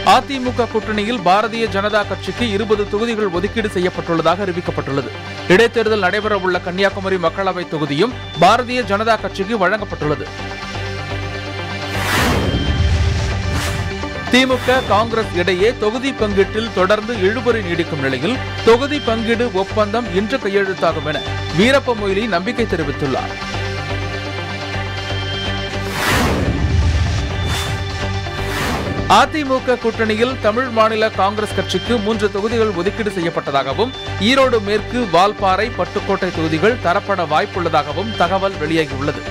அதிமுக கூட்டணியில் பாரதிய ஜனதா கட்சிக்கு இருபது தொகுதிகள் ஒதுக்கீடு செய்யப்பட்டுள்ளதாக அறிவிக்கப்பட்டுள்ளது இடைத்தேர்தல் நடைபெறவுள்ள கன்னியாகுமரி மக்களவை தொகுதியும் பாரதிய ஜனதா கட்சிக்கு வழங்கப்பட்டுள்ளது திமுக காங்கிரஸ் இடையே தொகுதி பங்கீட்டில் தொடர்ந்து இழுபறி நீடிக்கும் நிலையில் தொகுதி பங்கீடு ஒப்பந்தம் இன்று கையெழுத்தாகும் என வீரப்ப மொய்லி நம்பிக்கை தெரிவித்துள்ளார் அதிமுக கூட்டணியில் தமிழ் மாநில காங்கிரஸ் கட்சிக்கு மூன்று தொகுதிகள் ஒதுக்கீடு செய்யப்பட்டதாகவும் ஈரோடு மேற்கு வால்பாறை பட்டுக்கோட்டை தொகுதிகள் தரப்பட வாய்ப்புள்ளதாகவும் தகவல் வெளியாகியுள்ளது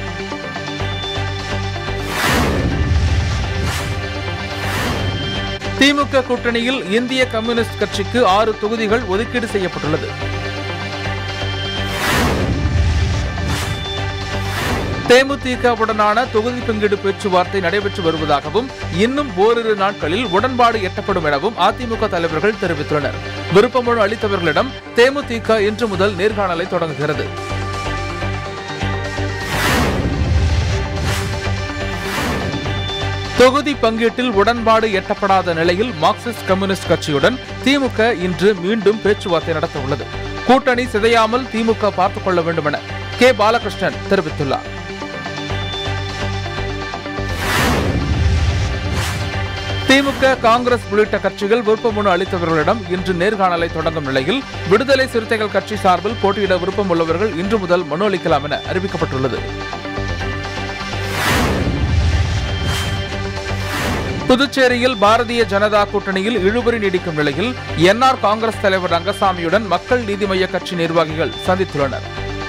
திமுக கூட்டணியில் இந்திய கம்யூனிஸ்ட் கட்சிக்கு ஆறு தொகுதிகள் ஒதுக்கீடு செய்யப்பட்டுள்ளது தேமுதிகவுடனான தொகுதி பங்கீடு பேச்சுவார்த்தை நடைபெற்று வருவதாகவும் இன்னும் ஓரிரு நாட்களில் உடன்பாடு எட்டப்படும் எனவும் அதிமுக தலைவர்கள் தெரிவித்துள்ளனர் விருப்பமனு அளித்தவர்களிடம் தேமுதிக இன்று முதல் நேர்காணலை தொடங்குகிறது தொகுதி பங்கீட்டில் உடன்பாடு எட்டப்படாத நிலையில் மார்க்சிஸ்ட் கம்யூனிஸ்ட் கட்சியுடன் திமுக இன்று மீண்டும் பேச்சுவார்த்தை நடத்த உள்ளது கூட்டணி சிதையாமல் திமுக பார்த்துக் கொள்ள வேண்டும் என கே பாலகிருஷ்ணன் தெரிவித்துள்ளார் திமுக காங்கிரஸ் உள்ளிட்ட கட்சிகள் விருப்பமனு அளித்தவர்களிடம் இன்று நேர்காணலை தொடங்கும் நிலையில் விடுதலை சிறுத்தைகள் கட்சி சார்பில் போட்டியிட விருப்பம் உள்ளவர்கள் இன்று முதல் மனு அளிக்கலாம் என அறிவிக்கப்பட்டுள்ளது புதுச்சேரியில் பாரதிய ஜனதா கூட்டணியில் இழுபறி நீடிக்கும் நிலையில் என்ஆர் காங்கிரஸ் தலைவர் ரங்கசாமியுடன் மக்கள் நீதி மய்ய கட்சி நிர்வாகிகள் சந்தித்துள்ளனர்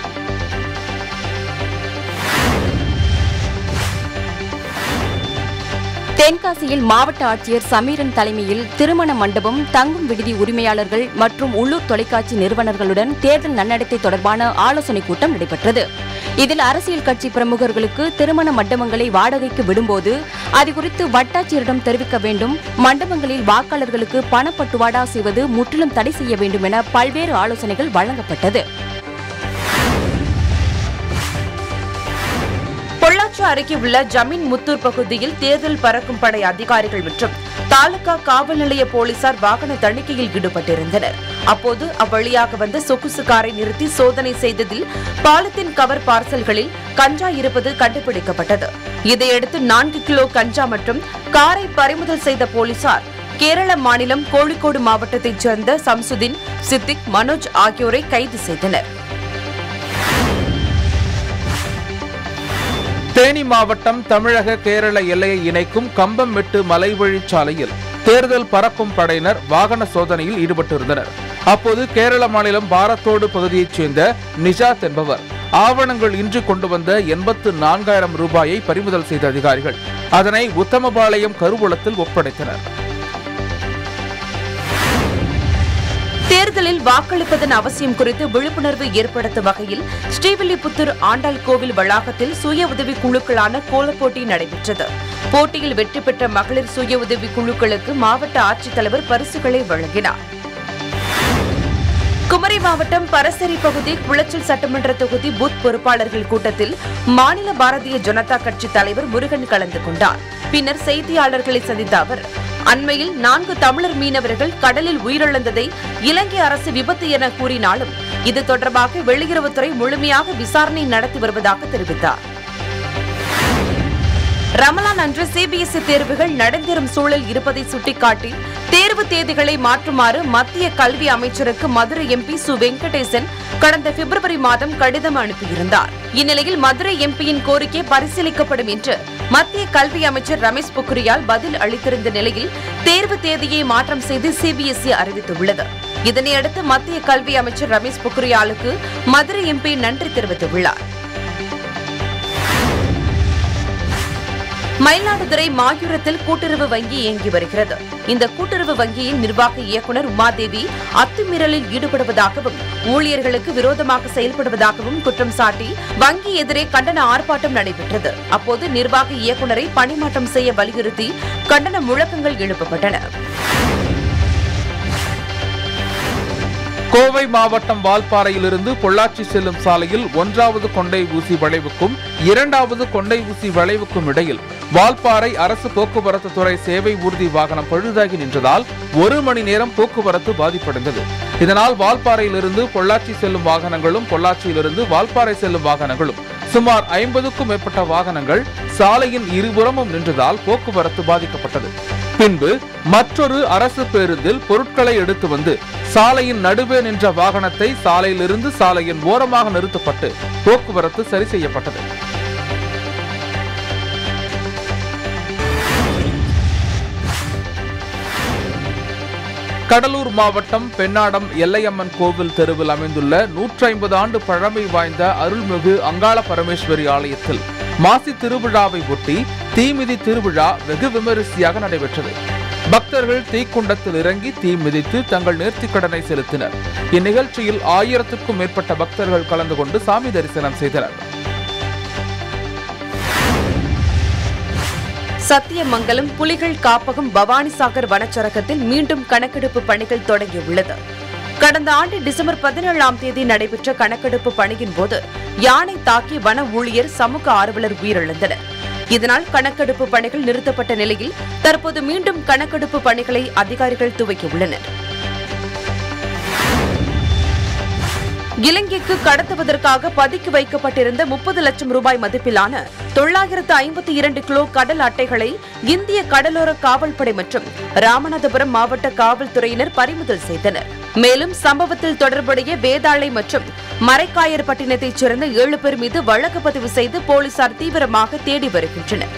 தென்காசியில் மாவட்ட ஆட்சியர் சமீரன் தலைமையில் திருமண மண்டபம் தங்கும் விடுதி உரிமையாளர்கள் மற்றும் உள்ளூர் தொலைக்காட்சி நிறுவனர்களுடன் தேர்தல் நன்னடத்தை தொடர்பான ஆலோசனைக் கூட்டம் நடைபெற்றது இதில் அரசியல் கட்சி பிரமுகர்களுக்கு திருமண மண்டபங்களை வாடகைக்கு விடும்போது அது குறித்து வட்டாட்சியரிடம் தெரிவிக்க வேண்டும் மண்டபங்களில் வாக்காளர்களுக்கு பணப்பட்டுவாடா செய்வது முற்றிலும் தடை செய்ய வேண்டும் என பல்வேறு ஆலோசனைகள் வழங்கப்பட்டது பொள்ளாச்சி அருகே உள்ள ஜமீன் முத்தூர் பகுதியில் தேர்தல் பறக்கும் படை அதிகாரிகள் மற்றும் தாலுகா காவல் நிலைய போலீசார் வாகன தணிக்கையில் ஈடுபட்டிருந்தனர் அப்போது அவ்வழியாக வந்த சொகுசு காரை நிறுத்தி சோதனை செய்ததில் பாலித்தீன் கவர் பார்சல்களில் கஞ்சா இருப்பது கண்டுபிடிக்கப்பட்டது இதையடுத்து நான்கு கிலோ கஞ்சா மற்றும் காரை பறிமுதல் செய்த போலீசார் கேரள மாநிலம் கோழிக்கோடு மாவட்டத்தைச் சேர்ந்த சம்சுதீன் சித்திக் மனோஜ் ஆகியோரை கைது செய்தனர் தேனி மாவட்டம் தமிழக கேரள எல்லையை இணைக்கும் கம்பம்மெட்டு மலைவழிச்சாலையில் தேர்தல் பறக்கும் படையினர் வாகன சோதனையில் ஈடுபட்டிருந்தனர் அப்போது கேரள மாநிலம் பாரத்தோடு பகுதியைச் சேர்ந்த நிஜாத் என்பவர் ஆவணங்கள் இன்றி கொண்டு வந்த எண்பத்து நான்காயிரம் ரூபாயை பறிமுதல் செய்த அதிகாரிகள் அதனை உத்தமபாளையம் கருவூலத்தில் ஒப்படைத்தனர் தேர்தலில் வாக்களிப்பதன் அவசியம் குறித்து விழிப்புணர்வு ஏற்படுத்தும் வகையில் ஸ்ரீவில்லிபுத்தூர் ஆண்டாள் கோவில் வளாகத்தில் சுய உதவி குழுக்களான கோலப்போட்டி நடைபெற்றது போட்டியில் வெற்றி பெற்ற மகளிர் சுய உதவி குழுக்களுக்கு மாவட்ட ஆட்சித்தலைவர் பரிசுகளை வழங்கினார் குமரி மாவட்டம் பரசரி பகுதி குளச்சல் சட்டமன்ற தொகுதி பூத் பொறுப்பாளர்கள் கூட்டத்தில் மாநில பாரதிய ஜனதா கட்சி தலைவர் முருகன் கலந்து கொண்டார் பின்னர் செய்தியாளர்களை சந்தித்த அவர் அண்மையில் நான்கு தமிழர் மீனவர்கள் கடலில் உயிரிழந்ததை இலங்கை அரசு விபத்து என கூறினாலும் இது தொடர்பாக வெளியுறவுத்துறை முழுமையாக விசாரணை நடத்தி வருவதாக தெரிவித்தார் ரமலான் அன்று சிபிஎஸ்இ தேர்வுகள் நடந்தேறும் சூழல் இருப்பதை சுட்டிக்காட்டி தேர்வு தேதிகளை மாற்றுமாறு மத்திய கல்வி அமைச்சருக்கு மதுரை எம்பி சு வெங்கடேசன் கடந்த பிப்ரவரி மாதம் கடிதம் அனுப்பியிருந்தார் இந்நிலையில் மதுரை எம்பியின் கோரிக்கை பரிசீலிக்கப்படும் என்று மத்திய கல்வி அமைச்சர் ரமேஷ் பொக்ரியால் பதில் அளித்திருந்த நிலையில் தேர்வு தேதியை மாற்றம் செய்து சிபிஎஸ்இ அறிவித்துள்ளது இதனையடுத்து மத்திய கல்வி அமைச்சர் ரமேஷ் பொக்ரியாலுக்கு மதுரை எம்பி நன்றி தெரிவித்துள்ளார் மயிலாடுதுறை மாயூரத்தில் கூட்டுறவு வங்கி இயங்கி வருகிறது இந்த கூட்டுறவு வங்கியின் நிர்வாக இயக்குநர் உமாதேவி அத்துமீறலில் ஈடுபடுவதாகவும் ஊழியர்களுக்கு விரோதமாக செயல்படுவதாகவும் குற்றம் சாட்டி வங்கி எதிரே கண்டன ஆர்ப்பாட்டம் நடைபெற்றது அப்போது நிர்வாக இயக்குநரை பணிமாற்றம் செய்ய வலியுறுத்தி கண்டன முழக்கங்கள் எழுப்பப்பட்டன கோவை மாவட்டம் வால்பாறையிலிருந்து பொள்ளாச்சி செல்லும் சாலையில் ஒன்றாவது கொண்டை ஊசி வளைவுக்கும் இரண்டாவது கொண்டை ஊசி வளைவுக்கும் இடையில் வால்பாறை அரசு போக்குவரத்து துறை சேவை ஊர்தி வாகனம் பழுதாகி நின்றதால் ஒரு மணி நேரம் போக்குவரத்து பாதிப்படைந்தது இதனால் வால்பாறையிலிருந்து பொள்ளாச்சி செல்லும் வாகனங்களும் பொள்ளாச்சியிலிருந்து வால்பாறை செல்லும் வாகனங்களும் சுமார் ஐம்பதுக்கும் மேற்பட்ட வாகனங்கள் சாலையின் இருபுறமும் நின்றதால் போக்குவரத்து பாதிக்கப்பட்டது பின்பு மற்றொரு அரசு பேருந்தில் பொருட்களை எடுத்து வந்து சாலையின் நடுவே நின்ற வாகனத்தை சாலையிலிருந்து சாலையின் ஓரமாக நிறுத்தப்பட்டு போக்குவரத்து சரி செய்யப்பட்டது கடலூர் மாவட்டம் பெண்ணாடம் எல்லையம்மன் கோவில் தெருவில் அமைந்துள்ள நூற்றி ஐம்பது ஆண்டு பழமை வாய்ந்த அருள்மிகு அங்காள பரமேஸ்வரி ஆலயத்தில் மாசி திருவிழாவை ஒட்டி தீமிதி திருவிழா வெகு விமரிசையாக நடைபெற்றது பக்தர்கள் தீக்குண்டத்தில் இறங்கி தீ மிதித்து தங்கள் நேர்த்திக்கடனை செலுத்தினர் இந்நிகழ்ச்சியில் ஆயிரத்துக்கும் மேற்பட்ட பக்தர்கள் கலந்து கொண்டு சாமி தரிசனம் செய்தனர் சத்தியமங்கலம் புலிகள் காப்பகம் பவானிசாகர் வனச்சரகத்தில் மீண்டும் கணக்கெடுப்பு பணிகள் தொடங்கியுள்ளது கடந்த ஆண்டு டிசம்பர் பதினேழாம் தேதி நடைபெற்ற கணக்கெடுப்பு பணியின் போது யானை தாக்கி வன ஊழியர் சமூக ஆர்வலர் உயிரிழந்தனர் இதனால் கணக்கெடுப்பு பணிகள் நிறுத்தப்பட்ட நிலையில் தற்போது மீண்டும் கணக்கெடுப்பு பணிகளை அதிகாரிகள் துவக்கியுள்ளனர் இலங்கைக்கு கடத்துவதற்காக பதுக்கி வைக்கப்பட்டிருந்த முப்பது லட்சம் ரூபாய் மதிப்பிலான தொள்ளாயிரத்து ஐம்பத்தி இரண்டு கிலோ கடல் அட்டைகளை இந்திய கடலோர காவல்படை மற்றும் ராமநாதபுரம் மாவட்ட காவல்துறையினர் பறிமுதல் செய்தனர் மேலும் சம்பவத்தில் தொடர்புடைய வேதாளை மற்றும் மரைக்காயர்பட்டினத்தைச் சேர்ந்த ஏழு பேர் மீது வழக்கு பதிவு செய்து போலீசார் தீவிரமாக தேடி வருகின்றனர்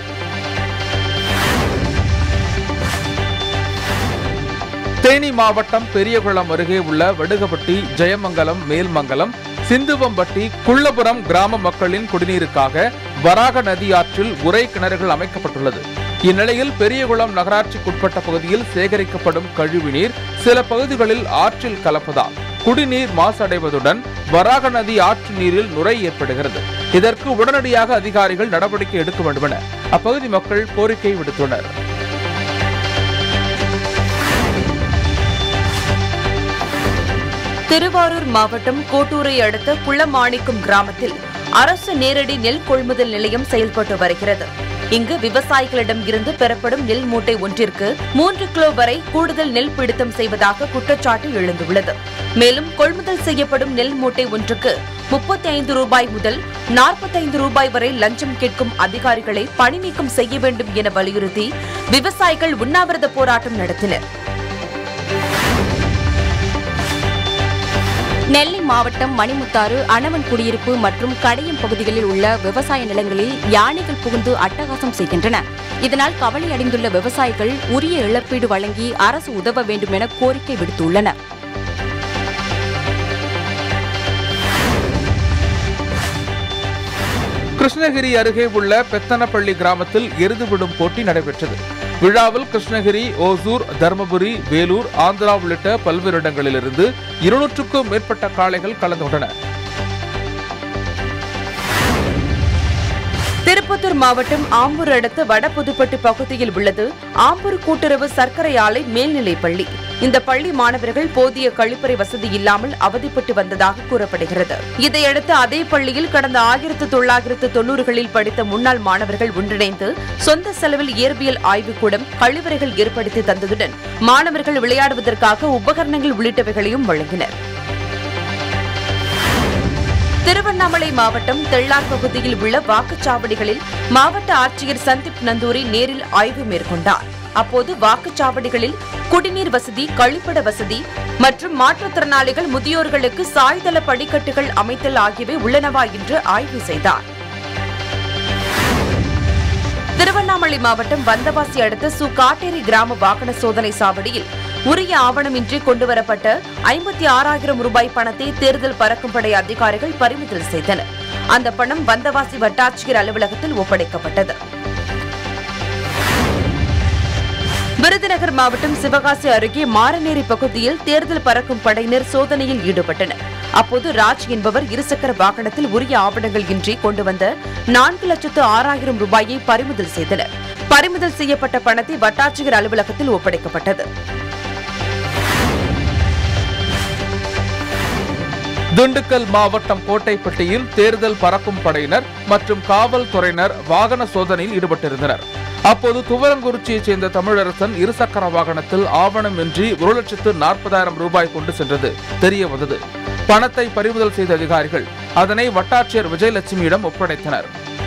தேனி மாவட்டம் பெரியகுளம் அருகே உள்ள வடுகப்பட்டி ஜெயமங்கலம் மேல்மங்கலம் சிந்துவம்பட்டி குள்ளபுரம் கிராம மக்களின் குடிநீருக்காக வராக நதி ஆற்றில் உரை கிணறுகள் அமைக்கப்பட்டுள்ளது இந்நிலையில் பெரியகுளம் நகராட்சிக்குட்பட்ட பகுதியில் சேகரிக்கப்படும் கழிவுநீர் சில பகுதிகளில் ஆற்றில் கலப்பதால் குடிநீர் மாசடைவதுடன் வராக நதி ஆற்று நீரில் நுரை ஏற்படுகிறது இதற்கு உடனடியாக அதிகாரிகள் நடவடிக்கை எடுக்க வேண்டுமென அப்பகுதி மக்கள் கோரிக்கை விடுத்துள்ளனர் திருவாரூர் மாவட்டம் கோட்டூரை அடுத்த குள்ளமாணிக்கம் கிராமத்தில் அரசு நேரடி நெல் கொள்முதல் நிலையம் செயல்பட்டு வருகிறது இங்கு விவசாயிகளிடம் இருந்து பெறப்படும் நெல் மூட்டை ஒன்றிற்கு மூன்று கிலோ வரை கூடுதல் நெல் பிடித்தம் செய்வதாக குற்றச்சாட்டு எழுந்துள்ளது மேலும் கொள்முதல் செய்யப்படும் நெல் மூட்டை ஒன்றுக்கு முப்பத்தி ஐந்து ரூபாய் முதல் நாற்பத்தைந்து ரூபாய் வரை லஞ்சம் கேட்கும் அதிகாரிகளை பணி நீக்கம் செய்ய வேண்டும் என வலியுறுத்தி விவசாயிகள் உண்ணாவிரத போராட்டம் நடத்தினர் நெல்லை மாவட்டம் மணிமுத்தாறு அணவன் குடியிருப்பு மற்றும் கடையம் பகுதிகளில் உள்ள விவசாய நிலங்களில் யானைகள் புகுந்து அட்டகாசம் செய்கின்றன இதனால் கவலை அடைந்துள்ள விவசாயிகள் உரிய இழப்பீடு வழங்கி அரசு உதவ வேண்டும் என கோரிக்கை விடுத்துள்ளனர் கிருஷ்ணகிரி அருகே உள்ள பெத்தனப்பள்ளி கிராமத்தில் எருது விடும் போட்டி நடைபெற்றது விழாவில் கிருஷ்ணகிரி ஓசூர் தருமபுரி வேலூர் ஆந்திரா உள்ளிட்ட பல்வேறு இடங்களிலிருந்து இருநூற்றுக்கும் மேற்பட்ட காளைகள் கலந்து கொண்டன திருப்பத்தூர் மாவட்டம் ஆம்பூர் அடுத்த வடபுதுப்பட்டு பகுதியில் உள்ளது ஆம்பூர் கூட்டுறவு சர்க்கரை ஆலை மேல்நிலைப் பள்ளி இந்த பள்ளி மாணவர்கள் போதிய கழிப்பறை வசதி இல்லாமல் அவதிப்பட்டு வந்ததாக கூறப்படுகிறது இதையடுத்து அதே பள்ளியில் கடந்த ஆயிரத்து தொள்ளாயிரத்து தொன்னூறுகளில் படித்த முன்னாள் மாணவர்கள் ஒன்றிணைந்து சொந்த செலவில் இயற்பியல் ஆய்வுக்கூடம் கழிவறைகள் ஏற்படுத்தி தந்ததுடன் மாணவர்கள் விளையாடுவதற்காக உபகரணங்கள் உள்ளிட்டவைகளையும் வழங்கினர் திருவண்ணாமலை மாவட்டம் தெள்ளார் பகுதியில் உள்ள வாக்குச்சாவடிகளில் மாவட்ட ஆட்சியர் சந்தீப் நந்தூரி நேரில் ஆய்வு மேற்கொண்டார் அப்போது வாக்குச்சாவடிகளில் குடிநீர் வசதி கழிப்பிட வசதி மற்றும் மாற்றுத்திறனாளிகள் முதியோர்களுக்கு சாய்தள படிக்கட்டுகள் அமைத்தல் ஆகியவை உள்ளனவா என்று ஆய்வு செய்தார் திருவண்ணாமலை மாவட்டம் வந்தவாசி அடுத்த சு காட்டேரி கிராம வாகன சோதனை சாவடியில் உரிய ஆவணமின்றி கொண்டுவரப்பட்ட ஐம்பத்தி ஆறாயிரம் ரூபாய் பணத்தை தேர்தல் பறக்கும் படை அதிகாரிகள் பறிமுதல் செய்தனர் அந்த பணம் வந்தவாசி வட்டாட்சியர் அலுவலகத்தில் ஒப்படைக்கப்பட்டது விருதுநகர் மாவட்டம் சிவகாசி அருகே மாரநேரி பகுதியில் தேர்தல் பறக்கும் படையினர் சோதனையில் ஈடுபட்டனர் அப்போது ராஜ் என்பவர் இருசக்கர வாகனத்தில் உரிய ஆவணங்கள் இன்றி கொண்டு வந்த நான்கு லட்சத்து ஆறாயிரம் ரூபாயை பறிமுதல் செய்தனர் பறிமுதல் செய்யப்பட்ட பணத்தை வட்டாட்சியர் அலுவலகத்தில் ஒப்படைக்கப்பட்டது திண்டுக்கல் மாவட்டம் கோட்டைப்பட்டியில் தேர்தல் பறக்கும் படையினர் மற்றும் காவல்துறையினர் வாகன சோதனையில் ஈடுபட்டிருந்தனர் அப்போது துவரங்குறிச்சியைச் சேர்ந்த தமிழரசன் இருசக்கர வாகனத்தில் ஆவணமின்றி ஒரு லட்சத்து நாற்பதாயிரம் ரூபாய் கொண்டு சென்றது தெரிய வந்தது பணத்தை பறிமுதல் செய்த அதிகாரிகள் அதனை வட்டாட்சியர் விஜயலட்சுமியிடம் ஒப்படைத்தனர்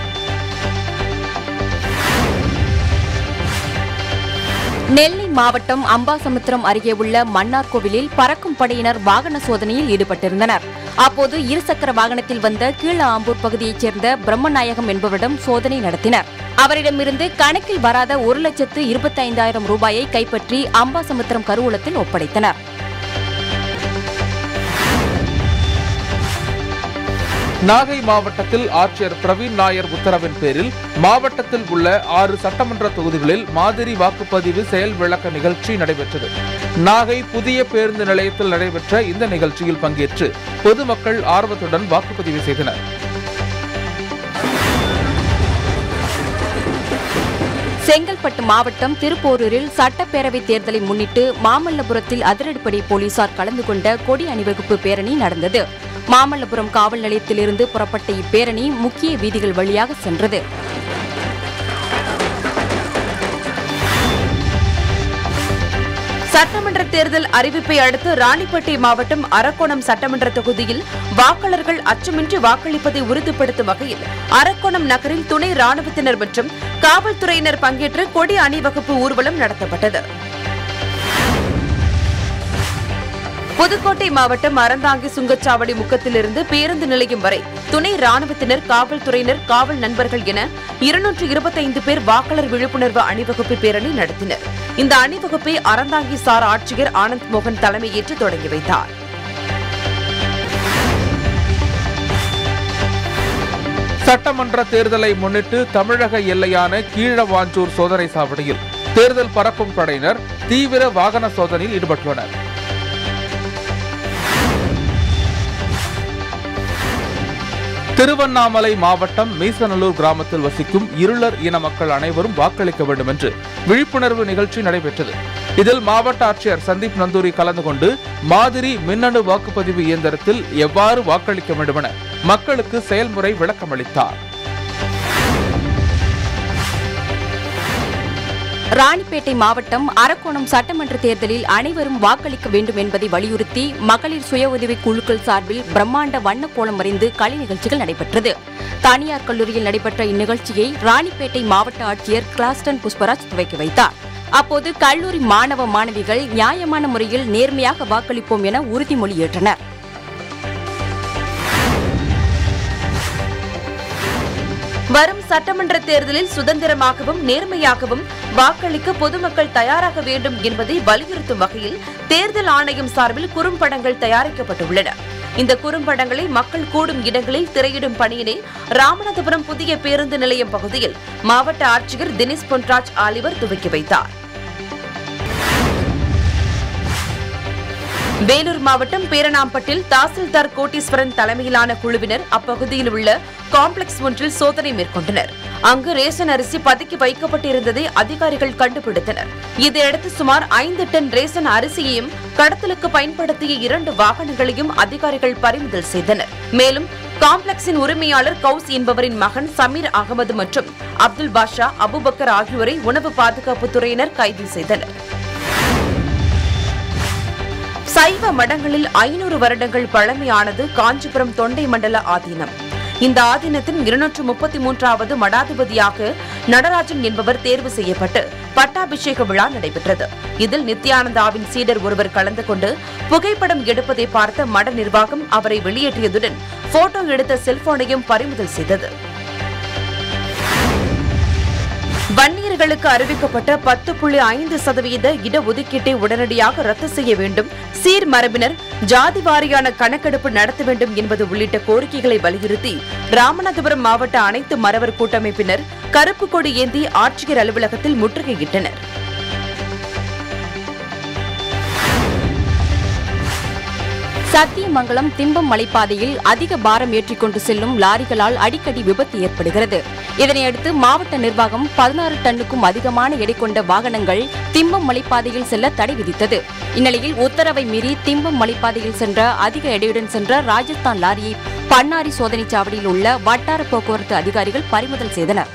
நெல்லை மாவட்டம் அம்பாசமுத்திரம் அருகே உள்ள மன்னார் கோவிலில் பறக்கும் படையினர் வாகன சோதனையில் ஈடுபட்டிருந்தனர் அப்போது இருசக்கர வாகனத்தில் வந்த கீழ ஆம்பூர் பகுதியைச் சேர்ந்த பிரம்மநாயகம் என்பவரிடம் சோதனை நடத்தினர் அவரிடமிருந்து கணக்கில் வராத ஒரு லட்சத்து இருபத்தைந்தாயிரம் ரூபாயை கைப்பற்றி அம்பாசமுத்திரம் கருவூலத்தில் ஒப்படைத்தனர் நாகை மாவட்டத்தில் ஆட்சியர் பிரவீன் நாயர் உத்தரவின் பேரில் மாவட்டத்தில் உள்ள ஆறு சட்டமன்ற தொகுதிகளில் மாதிரி வாக்குப்பதிவு செயல் விளக்க நிகழ்ச்சி நடைபெற்றது நாகை புதிய பேருந்து நிலையத்தில் நடைபெற்ற இந்த நிகழ்ச்சியில் பங்கேற்று பொதுமக்கள் ஆர்வத்துடன் வாக்குப்பதிவு செய்தனர் செங்கல்பட்டு மாவட்டம் திருப்போரூரில் சட்டப்பேரவை தேர்தலை முன்னிட்டு மாமல்லபுரத்தில் அதிரடிப்படை போலீசார் கலந்து கொண்ட கொடி அணிவகுப்பு பேரணி நடந்தது மாமல்லபுரம் காவல் நிலையத்திலிருந்து புறப்பட்ட இப்பேரணி முக்கிய வீதிகள் வழியாக சென்றது சட்டமன்ற தேர்தல் அறிவிப்பை அடுத்து ராணிப்பேட்டை மாவட்டம் அரக்கோணம் சட்டமன்ற தொகுதியில் வாக்காளர்கள் அச்சமின்றி வாக்களிப்பதை உறுதிப்படுத்தும் வகையில் அரக்கோணம் நகரில் துணை ராணுவத்தினர் மற்றும் காவல்துறையினர் பங்கேற்று கொடி அணிவகுப்பு ஊர்வலம் நடத்தப்பட்டது புதுக்கோட்டை மாவட்டம் அறந்தாங்கி சுங்கச்சாவடி முக்கத்திலிருந்து பேருந்து நிலையம் வரை துணை ராணுவத்தினர் காவல்துறையினர் காவல் நண்பர்கள் என இருநூற்று இருபத்தைந்து பேர் வாக்காளர் விழிப்புணர்வு அணிவகுப்பு பேரணி நடத்தினர் இந்த அணிவகுப்பை அறந்தாங்கி சார் ஆட்சியர் ஆனந்த் மோகன் தலைமையேற்று தொடங்கி வைத்தார் சட்டமன்ற தேர்தலை முன்னிட்டு தமிழக எல்லையான கீழவாஞ்சூர் சோதனை சாவடியில் தேர்தல் பறக்கும் படையினர் தீவிர வாகன சோதனையில் ஈடுபட்டுள்ளனர் திருவண்ணாமலை மாவட்டம் மீசநல்லூர் கிராமத்தில் வசிக்கும் இருளர் இன மக்கள் அனைவரும் வாக்களிக்க வேண்டும் என்று விழிப்புணர்வு நிகழ்ச்சி நடைபெற்றது இதில் மாவட்ட ஆட்சியர் சந்தீப் நந்தூரி கலந்து கொண்டு மாதிரி மின்னணு வாக்குப்பதிவு இயந்திரத்தில் எவ்வாறு வாக்களிக்க வேண்டுமென மக்களுக்கு செயல்முறை விளக்கமளித்தார் ராணிப்பேட்டை மாவட்டம் அரக்கோணம் சட்டமன்ற தேர்தலில் அனைவரும் வாக்களிக்க வேண்டும் என்பதை வலியுறுத்தி மகளிர் சுய உதவி குழுக்கள் சார்பில் பிரம்மாண்ட வண்ணக்கோலம் வரைந்து கலை நிகழ்ச்சிகள் நடைபெற்றது தனியார் கல்லூரியில் நடைபெற்ற இந்நிகழ்ச்சியை ராணிப்பேட்டை மாவட்ட ஆட்சியர் கிளாஸ்டன் புஷ்பராஜ் துவக்கி வைத்தார் அப்போது கல்லூரி மாணவ மாணவிகள் நியாயமான முறையில் நேர்மையாக வாக்களிப்போம் என உறுதிமொழி ஏற்றனர் வரும் சட்டமன்ற தேர்தலில் சுதந்திரமாகவும் நேர்மையாகவும் வாக்களிக்க பொதுமக்கள் தயாராக வேண்டும் என்பதை வலியுறுத்தும் வகையில் தேர்தல் ஆணையம் சார்பில் குறும்படங்கள் தயாரிக்கப்பட்டுள்ளன இந்த குறும்படங்களை மக்கள் கூடும் இடங்களில் திரையிடும் பணியினை ராமநாதபுரம் புதிய பேருந்து நிலையம் பகுதியில் மாவட்ட ஆட்சியர் தினேஷ் பொன்ராஜ் ஆலிவர் துவக்கி வைத்தார் வேலூர் மாவட்டம் பேரணாம்பட்டில் தாசில்தார் கோட்டீஸ்வரன் தலைமையிலான குழுவினர் அப்பகுதியில் உள்ள காம்ப்ளெக்ஸ் ஒன்றில் சோதனை மேற்கொண்டனர் அங்கு ரேஷன் அரிசி பதுக்கி வைக்கப்பட்டிருந்ததை அதிகாரிகள் கண்டுபிடித்தனர் இதையடுத்து சுமார் ஐந்து டன் ரேஷன் அரிசியையும் கடத்தலுக்கு பயன்படுத்திய இரண்டு வாகனங்களையும் அதிகாரிகள் பறிமுதல் செய்தனர் மேலும் காம்ப்ளெக்ஸின் உரிமையாளர் கவுஸ் என்பவரின் மகன் சமீர் அகமது மற்றும் அப்துல் பாஷா அபுபக்கர் ஆகியோரை உணவு பாதுகாப்புத் துறையினர் கைது செய்தனர் சைவ மடங்களில் ஐநூறு வருடங்கள் பழமையானது காஞ்சிபுரம் தொண்டை மண்டல ஆதீனம் இந்த ஆதீனத்தின் இருநூற்று முப்பத்தி மூன்றாவது மடாதிபதியாக நடராஜன் என்பவர் தேர்வு செய்யப்பட்டு பட்டாபிஷேக விழா நடைபெற்றது இதில் நித்யானந்தாவின் சீடர் ஒருவர் கலந்து கொண்டு புகைப்படம் எடுப்பதை பார்த்த மட நிர்வாகம் அவரை வெளியேற்றியதுடன் போட்டோ எடுத்த செல்போனையும் பறிமுதல் செய்தது வன்னியர்களுக்கு அறிவிக்கப்பட்ட பத்து புள்ளி ஐந்து சதவீத இடஒதுக்கீட்டை உடனடியாக ரத்து செய்ய வேண்டும் சீர் மரபினர் ஜாதி வாரியான கணக்கெடுப்பு நடத்த வேண்டும் என்பது உள்ளிட்ட கோரிக்கைகளை வலியுறுத்தி ராமநாதபுரம் மாவட்ட அனைத்து மறவர் கூட்டமைப்பினர் கருப்பு கொடி ஏந்தி ஆட்சியர் அலுவலகத்தில் முற்றுகையிட்டனர் சத்தியமங்கலம் திம்பம் மலைப்பாதையில் அதிக பாரம் ஏற்றிக் கொண்டு செல்லும் லாரிகளால் அடிக்கடி விபத்து ஏற்படுகிறது இதனையடுத்து மாவட்ட நிர்வாகம் பதினாறு டன்னுக்கும் அதிகமான எடை கொண்ட வாகனங்கள் திம்பம் மலைப்பாதையில் செல்ல தடை விதித்தது இந்நிலையில் உத்தரவை மீறி திம்பம் மலைப்பாதையில் சென்ற அதிக எடையுடன் சென்ற ராஜஸ்தான் லாரியை பன்னாரி சோதனைச் சாவடியில் உள்ள வட்டார போக்குவரத்து அதிகாரிகள் பறிமுதல் செய்தனர்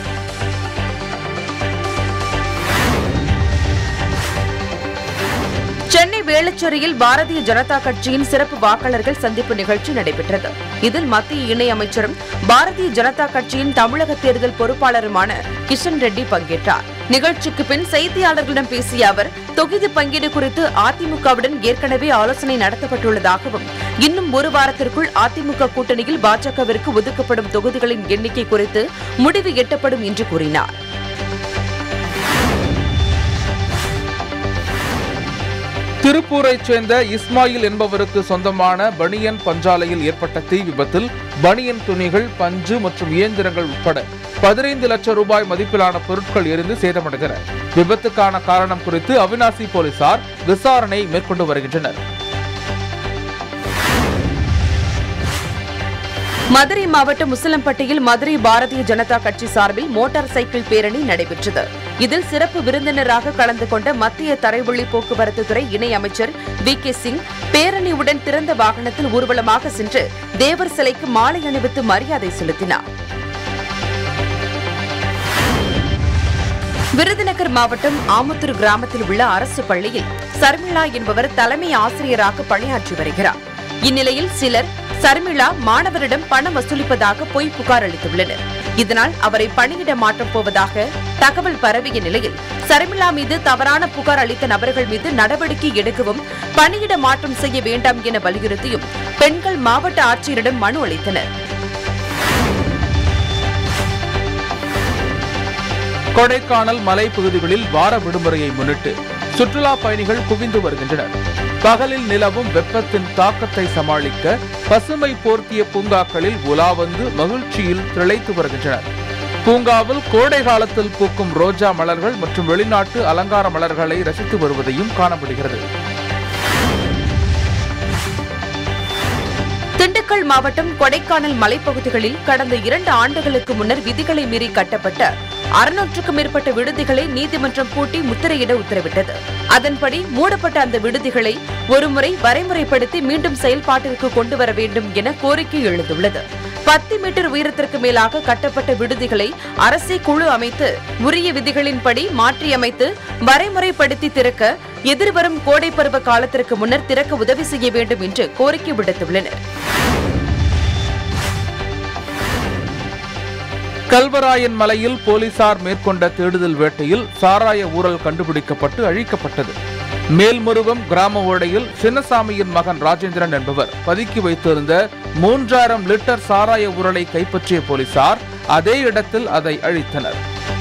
சென்னை வேளச்சேரியில் பாரதிய ஜனதா கட்சியின் சிறப்பு வாக்காளர்கள் சந்திப்பு நிகழ்ச்சி நடைபெற்றது இதில் மத்திய இணையமைச்சரும் பாரதிய ஜனதா கட்சியின் தமிழக தேர்தல் பொறுப்பாளருமான கிஷன் ரெட்டி பங்கேற்றார் நிகழ்ச்சிக்கு பின் செய்தியாளர்களிடம் பேசிய அவர் தொகுதி பங்கீடு குறித்து அதிமுகவுடன் ஏற்கனவே ஆலோசனை நடத்தப்பட்டுள்ளதாகவும் இன்னும் ஒரு வாரத்திற்குள் அதிமுக கூட்டணியில் பாஜகவிற்கு ஒதுக்கப்படும் தொகுதிகளின் எண்ணிக்கை குறித்து முடிவு எட்டப்படும் என்று கூறினார் திருப்பூரைச் சேர்ந்த இஸ்மாயில் என்பவருக்கு சொந்தமான பனியன் பஞ்சாலையில் ஏற்பட்ட தீ விபத்தில் பனியன் துணிகள் பஞ்சு மற்றும் இயந்திரங்கள் உட்பட பதினைந்து லட்சம் ரூபாய் மதிப்பிலான பொருட்கள் எரிந்து சேதமடைந்தன விபத்துக்கான காரணம் குறித்து அவினாசி போலீசார் விசாரணை மேற்கொண்டு வருகின்றனர் மதுரை மாவட்டம் முசலம்பட்டியில் மதுரை பாரதிய ஜனதா கட்சி சார்பில் மோட்டார் சைக்கிள் பேரணி நடைபெற்றது இதில் சிறப்பு விருந்தினராக கலந்து கொண்ட மத்திய தரைவழி போக்குவரத்து துறை இணை அமைச்சர் வி கே சிங் பேரணியுடன் திறந்த வாகனத்தில் ஊர்வலமாக சென்று தேவர் சிலைக்கு மாலை அணிவித்து மரியாதை செலுத்தினார் விருதுநகர் மாவட்டம் ஆமுத்தூர் கிராமத்தில் உள்ள அரசு பள்ளியில் சர்மிளா என்பவர் தலைமை ஆசிரியராக பணியாற்றி வருகிறார் இந்நிலையில் சிலர் சர்மிளா மாணவரிடம் பணம் வசூலிப்பதாக பொய் புகார் அளித்துள்ளனர் இதனால் அவரை பணியிட மாற்றப் போவதாக தகவல் பரவிய நிலையில் சர்மிளா மீது தவறான புகார் அளித்த நபர்கள் மீது நடவடிக்கை எடுக்கவும் பணியிட மாற்றம் செய்ய வேண்டாம் என வலியுறுத்தியும் பெண்கள் மாவட்ட ஆட்சியரிடம் மனு அளித்தனர் கொடைக்கானல் மலைப்பகுதிகளில் வார விடுமுறையை முன்னிட்டு சுற்றுலா பயணிகள் குவிந்து வருகின்றனர் பகலில் நிலவும் வெப்பத்தின் தாக்கத்தை சமாளிக்க பசுமை போர்த்திய பூங்காக்களில் உலா வந்து மகிழ்ச்சியில் திளைத்து வருகின்றனர் பூங்காவில் கோடை காலத்தில் பூக்கும் ரோஜா மலர்கள் மற்றும் வெளிநாட்டு அலங்கார மலர்களை ரசித்து வருவதையும் காணப்படுகிறது திண்டுக்கல் மாவட்டம் கொடைக்கானல் மலைப்பகுதிகளில் கடந்த இரண்டு ஆண்டுகளுக்கு முன்னர் விதிகளை மீறி கட்டப்பட்ட அறுநூற்றுக்கும் மேற்பட்ட விடுதிகளை நீதிமன்றம் பூட்டி முத்திரையிட உத்தரவிட்டது அதன்படி மூடப்பட்ட அந்த விடுதிகளை ஒருமுறை வரைமுறைப்படுத்தி மீண்டும் செயல்பாட்டிற்கு கொண்டு வர வேண்டும் என கோரிக்கை எழுந்துள்ளது பத்து மீட்டர் உயரத்திற்கு மேலாக கட்டப்பட்ட விடுதிகளை அரசே குழு அமைத்து உரிய விதிகளின்படி மாற்றியமைத்து வரைமுறைப்படுத்தி திறக்க எதிர்வரும் கோடை பருவ காலத்திற்கு முன்னர் திறக்க உதவி செய்ய வேண்டும் என்று கோரிக்கை விடுத்துள்ளனர் கல்வராயன் மலையில் போலீசார் மேற்கொண்ட தேடுதல் வேட்டையில் சாராய ஊழல் கண்டுபிடிக்கப்பட்டு அழிக்கப்பட்டது மேல்மருவம் கிராம ஓடையில் சின்னசாமியின் மகன் ராஜேந்திரன் என்பவர் பதுக்கி வைத்திருந்த மூன்றாயிரம் லிட்டர் சாராய ஊழலை கைப்பற்றிய போலீசார் அதே இடத்தில் அதை அழித்தனர்